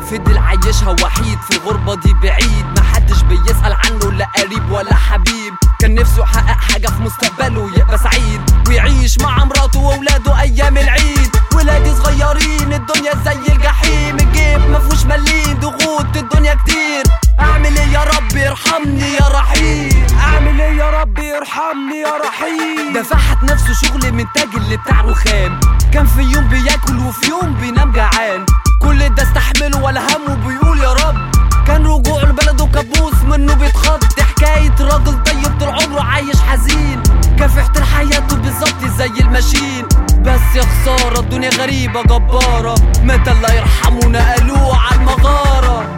فضل عايشها وحيد في الغربة دي بعيد محدش بيسأل عنه لا قريب ولا حبيب كان نفسه يحقق حاجة في مستقبله يبقى سعيد ويعيش مع مراته وولاده أيام العيد ولادي صغيرين الدنيا زي الجحيم الجيب مفهوش مليم ضغوط الدنيا كتير أعمل إيه يا رب ارحمني يا رحيم اعمل ايه يا رب ارحمني يا رحيم ده فحت نفسه شغل من تاج اللي بتاع رخام كان في يوم بياكل وفي يوم بينام جعان كل ده استحمله ولا همه بيقول يا رب كان رجوع لبلده كابوس منه بيتخض حكاية راجل طيب طول عمره عايش حزين كافحت حياته بالظبط زي الماشين بس يا خسارة الدنيا غريبة جبارة متى الله يرحمه نقلوه على المغارة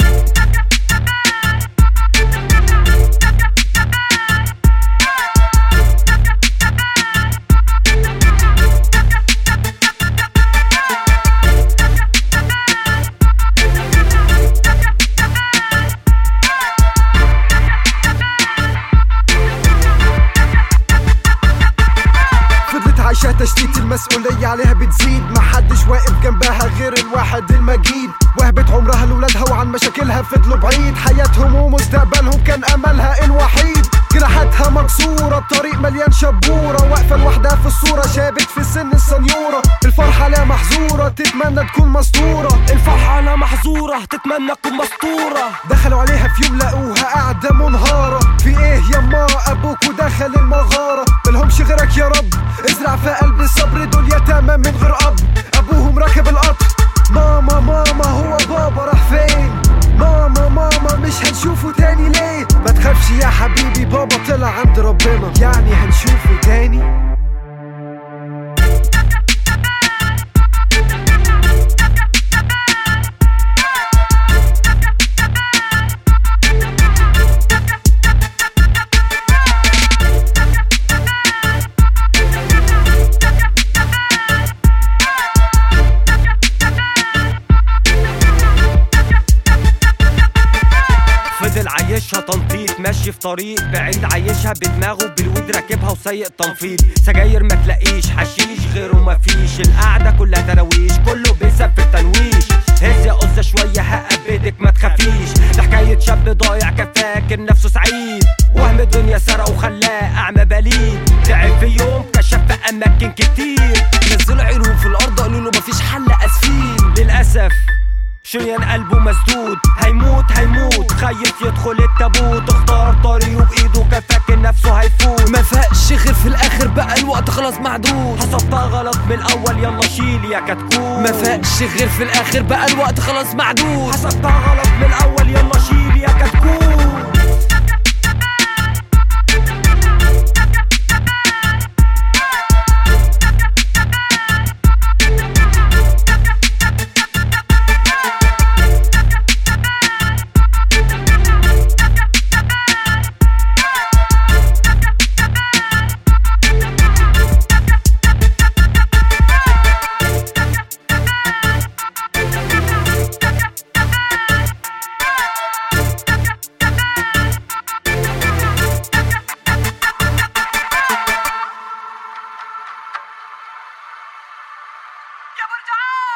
فضلت عايشة تشتيت المسؤولية عليها بتزيد محدش واقف جنبها غير الواحد المجيد وهبت عمرها لولادها وعن مشاكلها فضلوا بعيد حياتهم ومستقبلهم كان أملها الوحيد جراحاتها مكسورة الطريق مليان شبورة واقفة لوحدها في الصورة شابت في سن السنيورة الفرحة لا محظورة تتمنى تكون مستورة الفرحة انا محظورة تتمنى تكون مسطورة دخلوا عليها في يوم لقوها قاعدة منهارة في ايه يما ابوكوا دخل المغارة ملهمش غيرك يا رب ازرع في قلب الصبر دول يتامى من غير اب ابوهم راكب القطر ماما ماما هو بابا راح فين ماما ماما مش هنشوفه تاني ليه ما تخافش يا حبيبي بابا طلع عند ربنا يعني هنشوفه تاني فضل عايشها تنطيط ماشي في طريق بعيد عايشها بدماغه بالود راكبها وسايق تنفيض سجاير ما تلاقيش حشيش غيره مفيش القعده كلها تراويش كله بيسب في التنويش هز يا قصه شويه هقبدك ما تخافيش ده حكايه شاب ضايع كان فاكر نفسه سعيد وهم الدنيا سرقه وخلاه اعمى بليد تعب في يوم كشف في اماكن كتير نزلوا عينهم في الأرض قالوا له مفيش حل أسفين للأسف شريان قلبه مسدود هيموت هيموت خايف يدخل التابوت اختار طريقه بإيده كان فاكر نفسه هيفوت ما فاقش غير في الاخر بقى الوقت خلاص معدود حسبتها غلط من الأول يلا شيل يا كتكوت ما فاقش غير في الاخر بقى الوقت خلاص معدود حسبتها غلط من الأول يلا شيل يا كتكوت يا برجعان